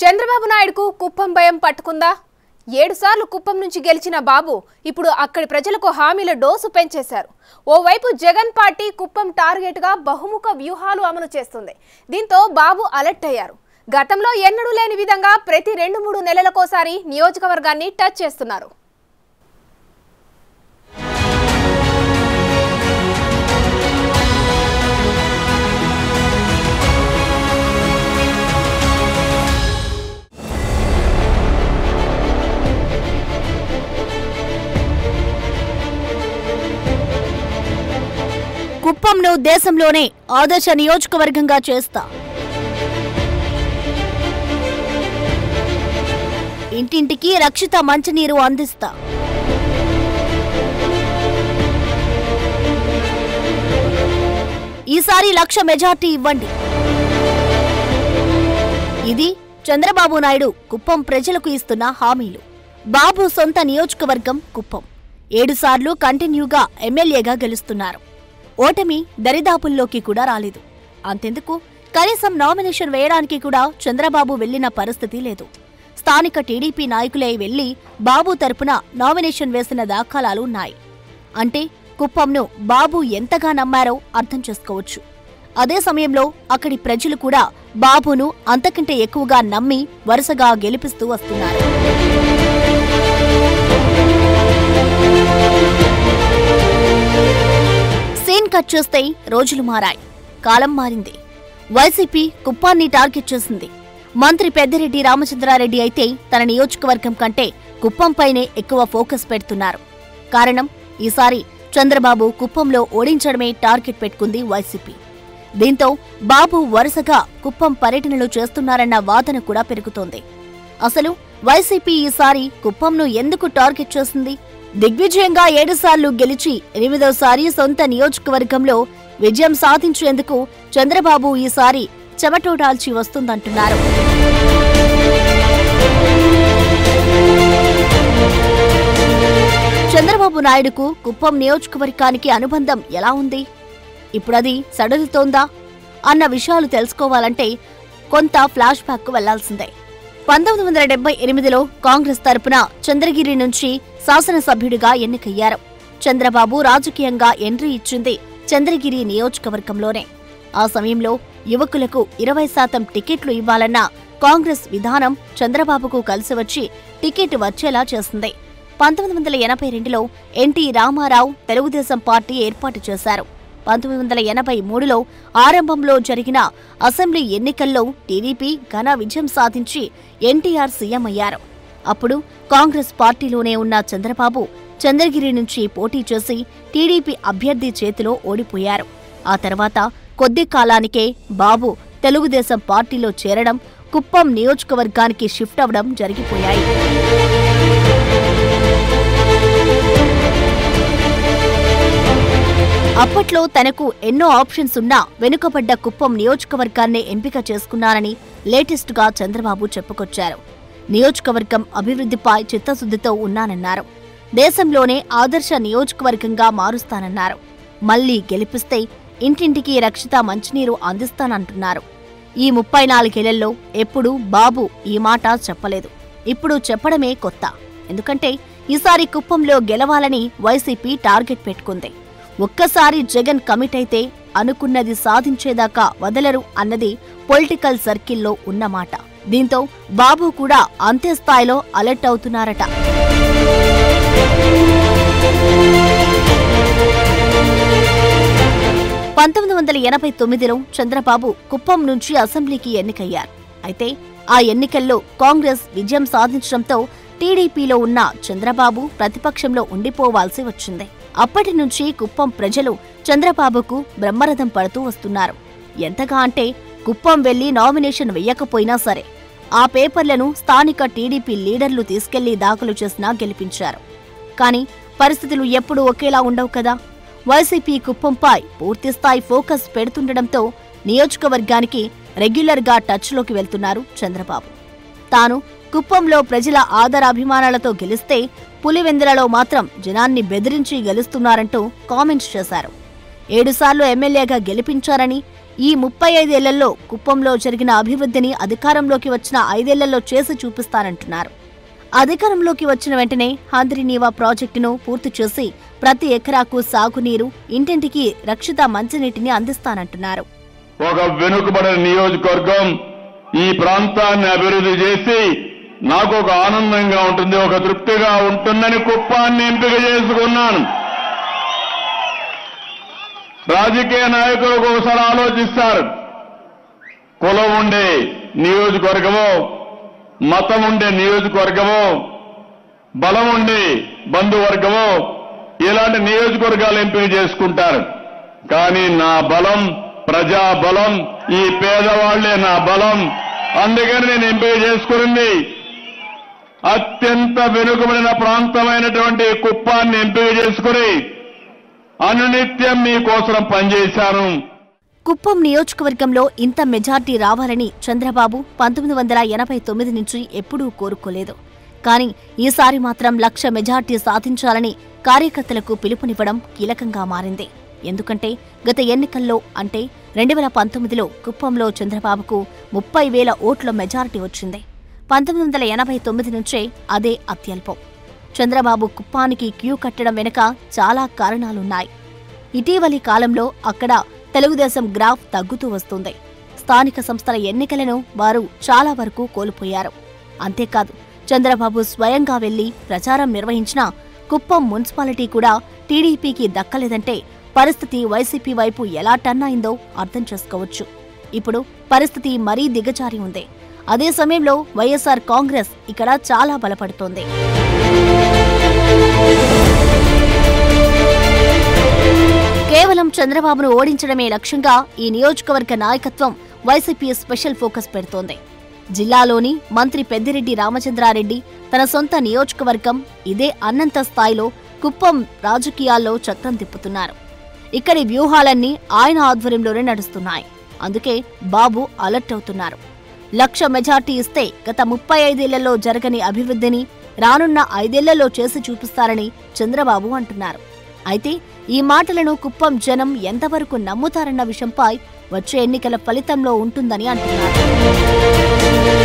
చంద్రబాబు నాయుడుకు కుప్పం భయం పట్టుకుందా ఏడుసార్లు కుప్పం నుంచి గెలిచిన బాబు ఇప్పుడు అక్కడి ప్రజలకు హామీల డోసు పెంచేశారు ఓవైపు జగన్ పార్టీ కుప్పం టార్గెట్గా బహుముఖ వ్యూహాలు అమలు చేస్తుంది దీంతో బాబు అలర్ట్ అయ్యారు గతంలో ఎన్నడూ లేని విధంగా ప్రతి రెండు మూడు నెలలకోసారి నియోజకవర్గాన్ని టచ్ చేస్తున్నారు కుప్పంను దేశంలోనే ఆదర్శ నియోజకవర్గంగా చేస్తా ఇంటింటికి రక్షిత మంచినీరు అందిస్తా ఈసారి లక్ష మెజార్టీ ఇవ్వండి ఇది చంద్రబాబు నాయుడు కుప్పం ప్రజలకు ఇస్తున్న హామీలు బాబు సొంత నియోజకవర్గం కుప్పం ఏడుసార్లు కంటిన్యూగా ఎమ్మెల్యేగా గెలుస్తున్నారు ఓటమి దరిదాపుల్లోకి కూడా రాలేదు అంతెందుకు కనీసం నామినేషన్ వేయడానికి కూడా చంద్రబాబు వెళ్లిన పరిస్థితి లేదు స్థానిక టీడీపీ నాయకులే వెళ్లి బాబు తరపున నామినేషన్ వేసిన దాఖలాలు ఉన్నాయి అంటే కుప్పంను బాబు ఎంతగా నమ్మారో అర్థం చేసుకోవచ్చు అదే సమయంలో అక్కడి ప్రజలు కూడా బాబును అంతకంటే ఎక్కువగా నమ్మి వరుసగా గెలిపిస్తూ వస్తున్నారు సీన్ కట్ చేస్తే రోజులు మారాయి కాలం మారింది వైసీపీ కుప్పాన్ని టార్గెట్ చేసింది మంత్రి పెద్దిరెడ్డి రామచంద్రారెడ్డి అయితే తన నియోజకవర్గం కంటే కుప్పంపైనే ఎక్కువ ఫోకస్ పెడుతున్నారు కారణం ఈసారి చంద్రబాబు కుప్పంలో ఓడించడమే టార్గెట్ పెట్టుకుంది వైసీపీ దీంతో బాబు వరుసగా కుప్పం పర్యటనలు చేస్తున్నారన్న వాదన కూడా పెరుగుతోంది అసలు వైసీపీ ఈసారి కుప్పంను ఎందుకు టార్గెట్ చేసింది దిగ్విజయంగా ఏడుసార్లు గెలిచి ఎనిమిదోసారి సొంత నియోజకవర్గంలో విజయం సాధించేందుకు చంద్రబాబు ఈసారి చెమటోడాల్చి వస్తుందంటున్నారు చంద్రబాబు నాయుడుకు కుప్పం నియోజకవర్గానికి అనుబంధం ఎలా ఉంది ఇప్పుడది సడలుతోందా అన్న విషయాలు తెలుసుకోవాలంటే కొంత ఫ్లాష్ బ్యాక్ వెళ్లాల్సిందే పంతొమ్మిది వందల డెబ్బై ఎనిమిదిలో కాంగ్రెస్ తరపున చంద్రగిరి నుంచి శాసనసభ్యుడిగా ఎన్నికయ్యారు చంద్రబాబు రాజకీయంగా ఎంట్రీ ఇచ్చింది చంద్రగిరి నియోజకవర్గంలోనే ఆ సమయంలో యువకులకు ఇరవై శాతం టికెట్లు ఇవ్వాలన్న కాంగ్రెస్ విధానం చంద్రబాబుకు కలిసి వచ్చి టికెట్ వచ్చేలా చేసింది పంతొమ్మిది వందల ఎనభై రెండులో ఎన్టీ రామారావు తెలుగుదేశం పార్టీ ఏర్పాటు చేశారు పంతొమ్మిది వందల ఎనభై మూడులో ఆరంభంలో జరిగిన అసెంబ్లీ ఎన్నికల్లో టీడీపీ ఘన విజయం సాధించి ఎన్టీఆర్ సీఎం అయ్యారు అప్పుడు కాంగ్రెస్ పార్టీలోనే ఉన్న చంద్రబాబు చంద్రగిరి నుంచి పోటీ చేసి టీడీపీ అభ్యర్థి చేతిలో ఓడిపోయారు ఆ తర్వాత కొద్ది కాలానికే బాబు తెలుగుదేశం పార్టీలో చేరడం కుప్పం నియోజకవర్గానికి షిఫ్ట్ అవడం జరిగిపోయాయి అప్పట్లో తనకు ఎన్నో ఆప్షన్స్ ఉన్నా వెనుకబడ్డ కుప్పం నియోజకవర్గాన్నే ఎంపిక చేసుకున్నారని లేటెస్ట్ గా చంద్రబాబు చెప్పుకొచ్చారు నియోజకవర్గం అభివృద్ధిపై చిత్తశుద్ధితో ఉన్నానన్నారు దేశంలోనే ఆదర్శ నియోజకవర్గంగా మారుస్తానన్నారు మళ్లీ గెలిపిస్తే ఇంటింటికి రక్షిత మంచినీరు అందిస్తానంటున్నారు ఈ ముప్పై నాలుగేళ్లలో ఎప్పుడూ బాబు ఈ మాట చెప్పలేదు ఇప్పుడు చెప్పడమే కొత్త ఎందుకంటే ఈసారి కుప్పంలో గెలవాలని వైసీపీ టార్గెట్ పెట్టుకుంది ఒక్కసారి జగన్ కమిట్ అయితే అనుకున్నది సాధించేదాకా వదలరు అన్నది పొలిటికల్ సర్కిల్లో ఉన్నమాట దీంతో బాబు కూడా అంతే స్థాయిలో అలర్ట్ అవుతున్నారట పంతొమ్మిది వందల ఎనభై తొమ్మిదిలో చంద్రబాబు కుప్పం నుంచి అసెంబ్లీకి ఎన్నికయ్యారు అయితే ఆ ఎన్నికల్లో కాంగ్రెస్ విజయం సాధించడంతో టీడీపీలో ఉన్న చంద్రబాబు ప్రతిపక్షంలో ఉండిపోవాల్సి వచ్చింది అప్పటి నుంచి కుప్పం ప్రజలు చంద్రబాబుకు బ్రహ్మరథం పడుతూ వస్తున్నారు ఎంతగా అంటే కుప్పం వెళ్లి నామినేషన్ వెయ్యకపోయినా సరే ఆ పేపర్లను స్థానిక టీడీపీ లీడర్లు తీసుకెళ్లి దాఖలు చేసినా గెలిపించారు కానీ పరిస్థితులు ఎప్పుడూ ఒకేలా ఉండవు కదా వైసీపీ కుప్పంపై పూర్తిస్థాయి ఫోకస్ పెడుతుండటంతో నియోజకవర్గానికి రెగ్యులర్గా టచ్లోకి వెళ్తున్నారు చంద్రబాబు తాను కుప్పంలో ప్రజల ఆదరాభిమానాలతో గెలిస్తే పులివెందులలో మాత్రం జనాన్ని బెదిరించి గెలుస్తున్నారంటూ కామెంట్స్ చేశారు ఏడుసార్లు ఎమ్మెల్యేగా గెలిపించారని ఈ ముప్పై ఐదేళ్లలో కుప్పంలో జరిగిన అభివృద్ధిని అధికారంలోకి వచ్చిన ఐదేళ్లలో చేసి చూపిస్తారంటున్నారు అధికారంలోకి వచ్చిన వెంటనే హంద్రినీవా ప్రాజెక్టును పూర్తి చేసి ప్రతి ఎకరాకు సాగునీరు ఇంటింటికి రక్షిత మంచినీటిని అందిస్తానంటున్నారు ఒక వెనుకబడిన నియోజకవర్గం ఈ ప్రాంతాన్ని అభివృద్ధి చేసి నాకు ఒక ఆనందంగా ఉంటుంది ఒక తృప్తిగా ఉంటుందని కుప్పాన్ని ఎంపిక చేసుకున్నాను రాజకీయ నాయకులు ఒకసారి ఆలోచిస్తారు కులం ఉండే నియోజకవర్గము మతం ఉండే నియోజకవర్గము బలం ఉండే బంధువర్గము ఇలాంటి నియోజకవర్గాలు ఎంపిక చేసుకుంటారు కానీ నా బలం ప్రజా బలం ఈ పేదవాళ్లే నా బలం అందుకని నేను ఎంపిక చేసుకునింది అత్యంత వెనుకబడిన ప్రాంతమైనటువంటి కుప్పాన్ని ఎంపిక చేసుకుని అనునిత్యం మీకోసం పనిచేశాను కుప్పం నియోజకవర్గంలో ఇంత మెజార్టీ రావాలని చంద్రబాబు పంతొమ్మిది వందల ఎనభై తొమ్మిది నుంచి ఎప్పుడూ కోరుకోలేదు కానీ ఈసారి మాత్రం లక్ష మెజార్టీ సాధించాలని కార్యకర్తలకు పిలుపునివ్వడం కీలకంగా మారింది ఎందుకంటే గత ఎన్నికల్లో అంటే రెండు వేల పంతొమ్మిదిలో కుప్పంలో చంద్రబాబుకు ముప్పై వేల ఓట్ల మెజారిటీ వచ్చింది పంతొమ్మిది వందల ఎనభై తొమ్మిది నుంచే అదే అత్యల్పం చంద్రబాబు కుప్పానికి క్యూ కట్టడం వెనుక చాలా కారణాలున్నాయి ఇటీవలి కాలంలో అక్కడ తెలుగుదేశం గ్రాఫ్ తగ్గుతూ వస్తుంది స్థానిక సంస్థల ఎన్నికలను వారు చాలా వరకు కోల్పోయారు అంతేకాదు చంద్రబాబు స్వయంగా వెళ్లి ప్రచారం నిర్వహించిన కుప్పం మున్సిపాలిటీ కూడా టీడీపీకి దక్కలేదంటే పరిస్థితి వైసీపీ వైపు ఎలా టర్న్ అయిందో అర్థం చేసుకోవచ్చు ఇప్పుడు పరిస్థితి మరీ దిగజారి ఉంది అదే సమయంలో వైఎస్ఆర్ కాంగ్రెస్ ఇక్కడ చాలా బలపడుతోంది కేవలం చంద్రబాబును ఓడించడమే లక్ష్యంగా ఈ నియోజకవర్గ నాయకత్వం వైసీపీ స్పెషల్ ఫోకస్ పెడుతోంది జిల్లాలోని మంత్రి పెద్దిరెడ్డి రామచంద్రారెడ్డి తన సొంత నియోజకవర్గం ఇదే అన్నంత స్థాయిలో కుప్పం రాజకీయాల్లో చక్రం తిప్పుతున్నారు ఇక్కడి వ్యూహాలన్నీ ఆయన ఆధ్వర్యంలోనే నడుస్తున్నాయి అందుకే బాబు అలర్ట్ అవుతున్నారు లక్ష మెజార్టీ ఇస్తే గత ముప్పై ఐదేళ్లలో జరగని అభివృద్ధిని రానున్న ఐదేళ్లలో చేసి చూపిస్తారని చంద్రబాబు అంటున్నారు అయితే ఈ మాటలను కుప్పం జనం ఎంతవరకు నమ్ముతారన్న విషయంపై వచ్చే ఎన్నికల ఫలితంలో ఉంటుందని అంటున్నారు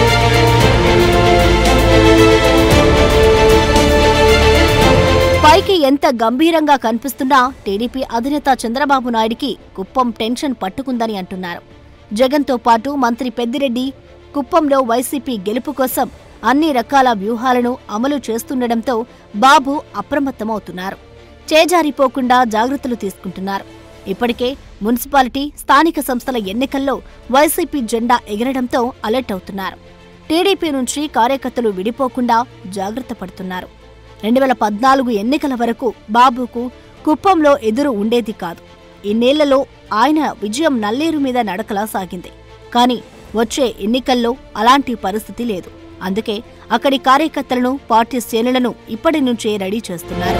పైకి ఎంత గంభీరంగా కనిపిస్తున్నా టీడీపీ అధినేత చంద్రబాబు నాయుడికి కుప్పం టెన్షన్ పట్టుకుందని అంటున్నారు జగన్తో పాటు మంత్రి పెద్దిరెడ్డి కుప్పంలో వైసీపీ గెలుపు కోసం అన్ని రకాల వ్యూహాలను అమలు చేస్తుండటంతో బాబు అప్రమత్తమవుతున్నారు చేజారిపోకుండా జాగ్రత్తలు తీసుకుంటున్నారు ఇప్పటికే మున్సిపాలిటీ స్థానిక సంస్థల ఎన్నికల్లో వైసీపీ జెండా ఎగరడంతో అలర్ట్ అవుతున్నారు టీడీపీ నుంచి కార్యకర్తలు విడిపోకుండా జాగ్రత్త పడుతున్నారు రెండు వేల పద్నాలుగు ఎన్నికల వరకు బాబుకు కుప్పంలో ఎదురు ఉండేది కాదు ఇన్నేళ్లలో ఆయన విజయం నల్లేరు మీద నడకలా సాగింది కానీ వచ్చే ఎన్నికల్లో అలాంటి పరిస్థితి లేదు అందుకే అక్కడి కార్యకర్తలను పార్టీ శ్రేణులను ఇప్పటి నుంచే రెడీ చేస్తున్నారు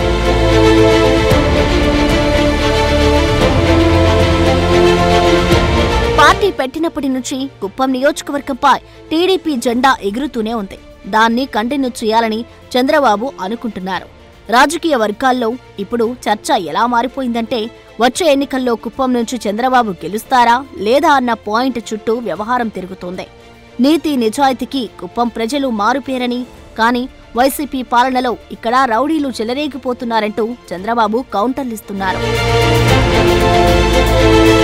పార్టీ పెట్టినప్పటి నుంచి కుప్పం నియోజకవర్గంపై టీడీపీ జెండా ఎగురుతూనే ఉంది దాన్ని కంటిన్యూ చేయాలని చంద్రబాబు అనుకుంటున్నారు రాజకీయ వర్గాల్లో ఇప్పుడు చర్చ ఎలా మారిపోయిందంటే వచ్చే ఎన్నికల్లో కుప్పం నుంచి చంద్రబాబు గెలుస్తారా లేదా అన్న పాయింట్ చుట్టూ వ్యవహారం తిరుగుతోంది నీతి నిజాయితీకి కుప్పం ప్రజలు మారుపేరని కానీ వైసీపీ పాలనలో ఇక్కడ రౌడీలు చెలరేగిపోతున్నారంటూ చంద్రబాబు కౌంటర్లిస్తున్నారు